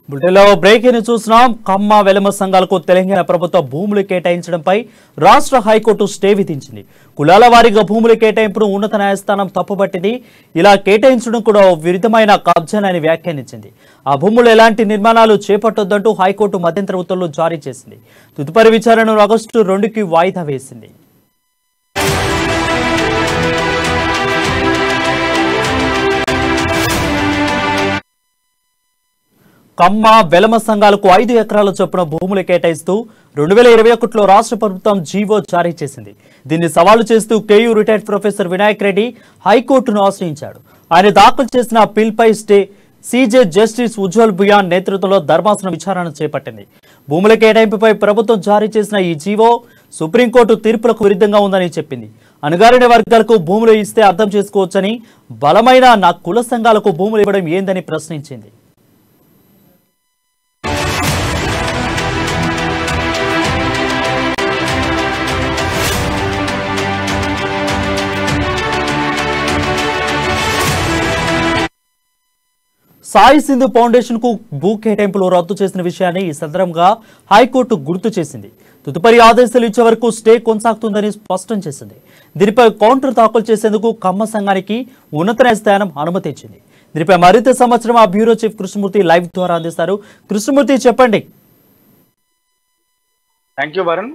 బులెటిన్లో బ్రేకింగ్ చూస్తున్నాం కమ్మ వెలమ సంఘాలకు తెలంగాణ ప్రభుత్వ భూములు కేటాయించడంపై రాష్ట్ర హైకోర్టు స్టే విధించింది కులాల వారీగా భూముల కేటాయింపును ఉన్నత న్యాయస్థానం తప్పుపట్టింది ఇలా కేటాయించడం కూడా ఓ విరుద్ధమైన కబ్జానని వ్యాఖ్యానించింది ఆ భూములు ఎలాంటి నిర్మాణాలు చేపట్టొద్దంటూ హైకోర్టు మధ్యంతర ఉత్తర్వులు జారీ చేసింది తదుపరి విచారణను ఆగస్టు రెండుకి వాయిదా వేసింది కమ్మ వెలమ సంఘాలకు ఐదు ఎకరాల చొప్పున భూములు కేటాయిస్తూ రెండు వేల ఇరవై ఒకటిలో రాష్ట్ర ప్రభుత్వం జీవో జారీ చేసింది దీన్ని సవాలు చేస్తూ KU retired professor Vinayak Reddy హైకోర్టును ఆశ్రయించాడు ఆయన దాఖలు చేసిన పిల్పై stay CJ justice Ujjal Bhuyan నేతృత్వంలో ధర్మాసనం విచారణ చేపట్టింది భూముల కేటాయింపుపై ప్రభుత్వం జారీ చేసిన ఈ జీవో సుప్రీంకోర్టు తీర్పులకు విరుద్ధంగా ఉందని చెప్పింది అణగారిన వర్గాలకు భూములు ఇస్తే అర్థం చేసుకోవచ్చని బలమైన నా కుల సంఘాలకు భూములు ఇవ్వడం ఏందని ప్రశ్నించింది సాయి సింధు ఫౌండేషన్ కు భూ కేటాయింపులు రద్దు చేసిన విషయాన్ని ఈ సందర్భంగా హైకోర్టు గుర్తు చేసింది తదుపరి ఆదేశాలు ఇచ్చే వరకు స్టే కొనసాగుతుందని స్పష్టం చేసింది దీనిపై కౌంటర్ దాఖలు చేసేందుకు కమ్మ సంఘానికి ఉన్నత న్యాయస్థానం అనుమతి ఇచ్చింది దీనిపై మరింత సంవత్సరం ఆ బ్యూరో చీఫ్ కృష్ణమూర్తి లైవ్ ద్వారా అందిస్తారు కృష్ణమూర్తి చెప్పండి థ్యాంక్ యూ వరుణ్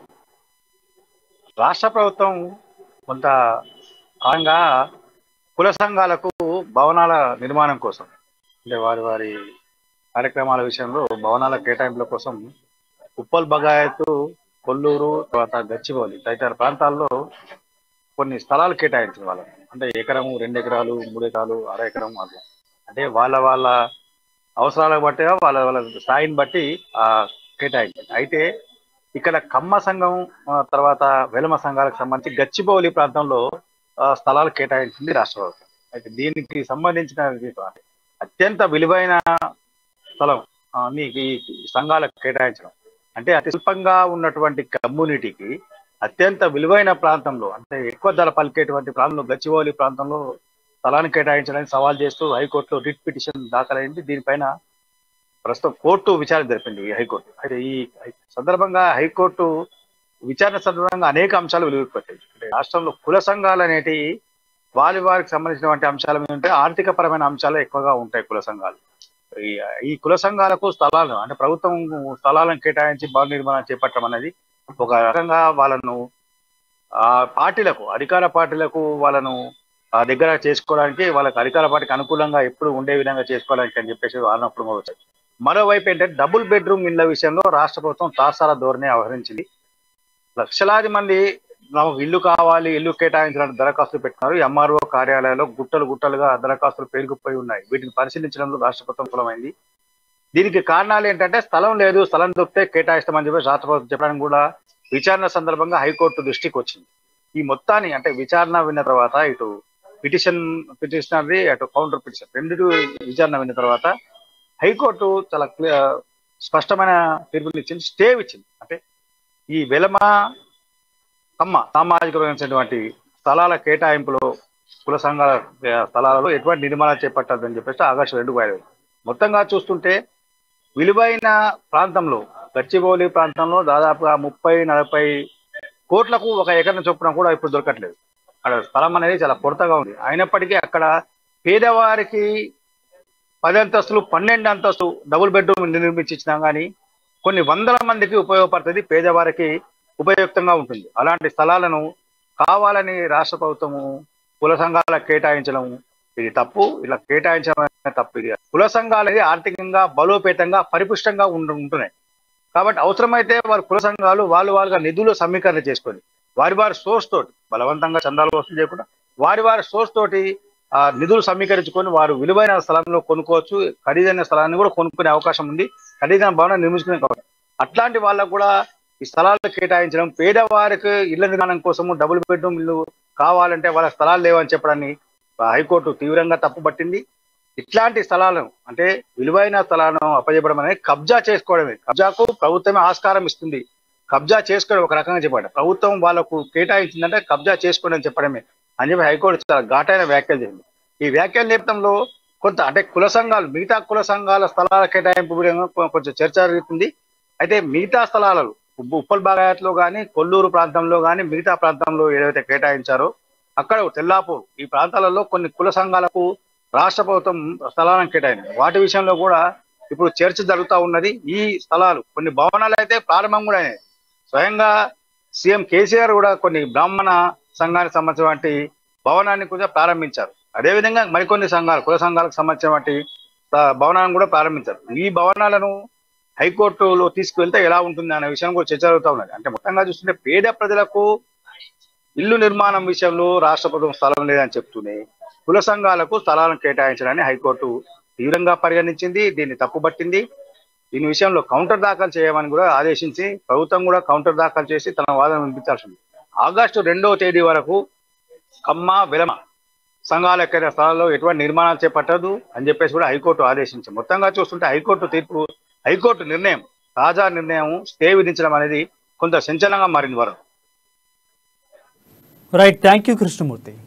రాష్ట్ర ప్రభుత్వం కొంత కాలంగా కుల సంఘాలకు భవనాల నిర్మాణం కోసం అంటే వారి వారి కార్యక్రమాల విషయంలో భవనాల కేటాయింపుల కోసం ఉప్పల్ బగాయతు కొల్లూరు తర్వాత గచ్చిబౌలి తదితర ప్రాంతాల్లో కొన్ని స్థలాలు కేటాయించిన వాళ్ళం అంటే ఎకరము రెండు ఎకరాలు మూడు ఎకరాలు అర ఎకరం అట్లా అంటే వాళ్ళ వాళ్ళ అవసరాలకు బట్టి వాళ్ళ వాళ్ళ స్థాయిని బట్టి ఆ కేటాయించింది అయితే ఇక్కడ కమ్మ సంఘం ఆ, తర్వాత వెలమ సంఘాలకు సంబంధించి గచ్చిబౌలి ప్రాంతంలో ఆ, స్థలాలు కేటాయించింది రాష్ట్ర ప్రభుత్వం అయితే దీనికి సంబంధించిన అత్యంత విలువైన స్థలం ఆ, నీకు ఈ సంఘాలకు కేటాయించడం అంటే అతి స్వల్పంగా ఉన్నటువంటి కమ్యూనిటీకి అత్యంత విలువైన ప్రాంతంలో అంటే ఎక్కువ ధర పలికేటువంటి ప్రాంతంలో గచ్చిబౌలి ప్రాంతంలో స్థలాన్ని కేటాయించడానికి సవాల్ చేస్తూ హైకోర్టులో రిట్ పిటిషన్ దాఖలైంది దీనిపైన ప్రస్తుతం కోర్టు విచారణ జరిపింది ఈ హైకోర్టు అయితే ఈ సందర్భంగా హైకోర్టు విచారణ సందర్భంగా అనేక అంశాలు వెలుగుపట్టాయి అంటే రాష్ట్రంలో కుల సంఘాలు అనేటి వారి వారికి సంబంధించినటువంటి అంశాల మీద ఉంటే ఆర్థిక పరమైన అంశాలు ఎక్కువగా ఉంటాయి కుల సంఘాలు ఈ- ఈ కుల సంఘాలకు స్థలాలు అంటే ప్రభుత్వం స్థలాలను కేటాయించి భవన నిర్మాణం చేపట్టడం అనేది ఒక రకంగా వాళ్ళను ఆ పార్టీలకు అధికార పార్టీలకు వాళ్ళను ఆ దగ్గర చేసుకోవడానికి వాళ్ళకి అధికార పార్టీకి అనుకూలంగా ఎప్పుడు ఉండే విధంగా చేసుకోవడానికి అని చెప్పేసి వారినప్పుడు వచ్చాయి మరోవైపు ఏంటంటే డబుల్ బెడ్రూమ్ ఇళ్ల విషయంలో రాష్ట్ర ప్రభుత్వం తాసార ధోరణి వ్యవహరించింది లక్షలాది మంది నాకు ఇల్లు కావాలి ఇల్లు కేటాయించాలని దరఖాస్తులు పెట్టినారు ఎంఆర్ఓ కార్యాలయాల్లో గుట్టలు గుట్టలుగా దరఖాస్తులు పేరుకుపోయి ఉన్నాయి వీటిని పరిశీలించడంలో రాష్ట్ర ప్రభుత్వం విఫలమైంది దీనికి కారణాలు ఏంటంటే స్థలం లేదు స్థలం దొరికితే కేటాయిస్తామని చెప్పి రాష్ట్ర ప్రభుత్వం చెప్పడానికి కూడా విచారణ సందర్భంగా హైకోర్టు దృష్టికి వచ్చింది ఈ మొత్తాన్ని అంటే విచారణ విన్న తర్వాత ఇటు పిటిషన్ పిటిషనర్ది అటు కౌంటర్ పిటిషన్ రెండు విచారణ విన్న తర్వాత హైకోర్టు చాలా క్లియర్ స్పష్టమైన తీర్పుని ఇచ్చింది స్టే ఇచ్చింది అంటే ఈ వెలమ కమ్మ సామాజిక వర్గమైనటువంటి స్థలాల కేటాయింపులో కుల సంఘాల ఆ, స్థలాలలో ఎటువంటి నిర్మాణాలు చేపట్టద్దని చెప్పేసి ఆగస్టు రెండు వాయిదా వేసింది. మొత్తంగా చూస్తుంటే విలువైన ప్రాంతంలో గచ్చిబౌలి ప్రాంతంలో దాదాపుగా ముప్పై నలభై కోట్లకు ఒక ఎకరం చొప్పున కూడా ఇప్పుడు దొరకట్లేదు అక్కడ స్థలం అనేది చాలా కొరతగా ఉంది అయినప్పటికీ అక్కడ పేదవారికి పది అంతస్తులు పన్నెండు అంతస్తు డబుల్ బెడ్రూమ్ నిర్మించి ఇచ్చినా కానీ కొన్ని వందల మందికి ఉపయోగపడుతుంది పేదవారికి ఉపయుక్తంగా ఉంటుంది అలాంటి స్థలాలను కావాలని రాష్ట్ర ప్రభుత్వము కుల సంఘాలకు కేటాయించడం ఇది తప్పు ఇలా కేటాయించడం అనేది తప్పు ఇది కుల సంఘాలు అనేది ఆర్థికంగా బలోపేతంగా పరిపుష్టంగా ఉండు- ఉంటున్నాయి కాబట్టి అవసరమైతే వారి కుల సంఘాలు వాళ్ళు వాళ్ళుగా నిధులు సమీకరణ చేసుకొని వారి వారి సోర్స్ తోటి బలవంతంగా చందాలు వసూలు చేయకుండా వారి వారి సోర్స్ తోటి ఆ నిధులు సమీకరించుకొని వారు విలువైన స్థలంలో కొనుక్కోవచ్చు ఖరీదైన స్థలాన్ని కూడా కొనుక్కునే అవకాశం ఉంది ఖరీదైన భవనం నిర్మించుకునే అవకాశం. అట్లాంటి వాళ్ళకు కూడా ఈ స్థలాలు కేటాయించడం పేదవారికి ఇళ్ల నిర్మాణం కోసము డబుల్ బెడ్రూమ్ ఇల్లు కావాలంటే వాళ్ళ స్థలాలు లేవని చెప్పడాన్ని హైకోర్టు తీవ్రంగా తప్పుపట్టింది ఇట్లాంటి స్థలాలను అంటే విలువైన స్థలాలను అప్పజెప్పడం అనేది కబ్జా చేసుకోవడమే కబ్జాకు ప్రభుత్వమే ఆస్కారం ఇస్తుంది కబ్జా చేసుకోవడం ఒక రకంగా చెప్పాడు ప్రభుత్వం వాళ్ళకు కేటాయించిందంటే కబ్జా చేసుకోండి అని చెప్పడమే అని చెప్పి హైకోర్టు చాలా ఘాటైన వ్యాఖ్యలు చేసింది ఈ వ్యాఖ్యల నేపథ్యంలో కొంత అంటే కుల సంఘాలు మిగతా కుల సంఘాల స్థలాల కేటాయింపు కూడా ఏమో కొ- కొంచెం చర్చ జరుగుతుంది అయితే మిగతా స్థలాలు ఉప్ప- ఉప్పల్ బాగాయత్లో కానీ కొల్లూరు ప్రాంతంలో కానీ మిగతా ప్రాంతంలో ఏదైతే కేటాయించారో అక్కడ తెల్లాపూర్ ఈ ప్రాంతాలలో కొన్ని కుల సంఘాలకు రాష్ట్ర ప్రభుత్వం స్థలాలను కేటాయింది వాటి విషయంలో కూడా ఇప్పుడు చర్చ జరుగుతూ ఉన్నది ఈ స్థలాలు కొన్ని భవనాలు అయితే ప్రారంభం కూడా అయినాయి స్వయంగా సీఎం కేసీఆర్ కూడా కొన్ని బ్రాహ్మణ సంఘానికి సంబంధించినటువంటి భవనాన్ని కూడా ప్రారంభించారు అదేవిధంగా మరికొన్ని సంఘాలు కుల సంఘాలకు సంబంధించినటువంటి ఆ, భవనాలను కూడా ప్రారంభించారు ఈ భవనాలను హైకోర్టులో తీసుకువెళ్తే ఎలా ఉంటుంది అనే విషయం కూడా చర్చ జరుగుతూ ఉన్నది అంటే మొత్తంగా చూస్తుంటే పేద ప్రజలకు ఇల్లు నిర్మాణం విషయంలో రాష్ట్ర ప్రభుత్వం స్థలం లేదని చెప్తూనే కుల సంఘాలకు స్థలాలను కేటాయించడాన్ని హైకోర్టు తీవ్రంగా పరిగణించింది దీన్ని తప్పుపట్టింది దీని విషయంలో కౌంటర్ దాఖలు చేయమని కూడా ఆదేశించి ప్రభుత్వం కూడా కౌంటర్ దాఖలు చేసి తన వాదన వినిపించాల్సి ఉంది ఆగస్టు రెండవ తేదీ వరకు కమ్మ వెలమ సంఘాలకైన స్థలాల్లో ఎటువంటి నిర్మాణాలు చేపట్టదు అని చెప్పేసి కూడా హైకోర్టు ఆదేశించింది మొత్తంగా చూస్తుంటే హైకోర్టు తీర్పు హైకోర్టు నిర్ణయం తాజా నిర్ణయం స్టే విధించడం అనేది కొంత సంచలనంగా మారింది వరకు రైట్ థ్యాంక్ యూ కృష్ణమూర్తి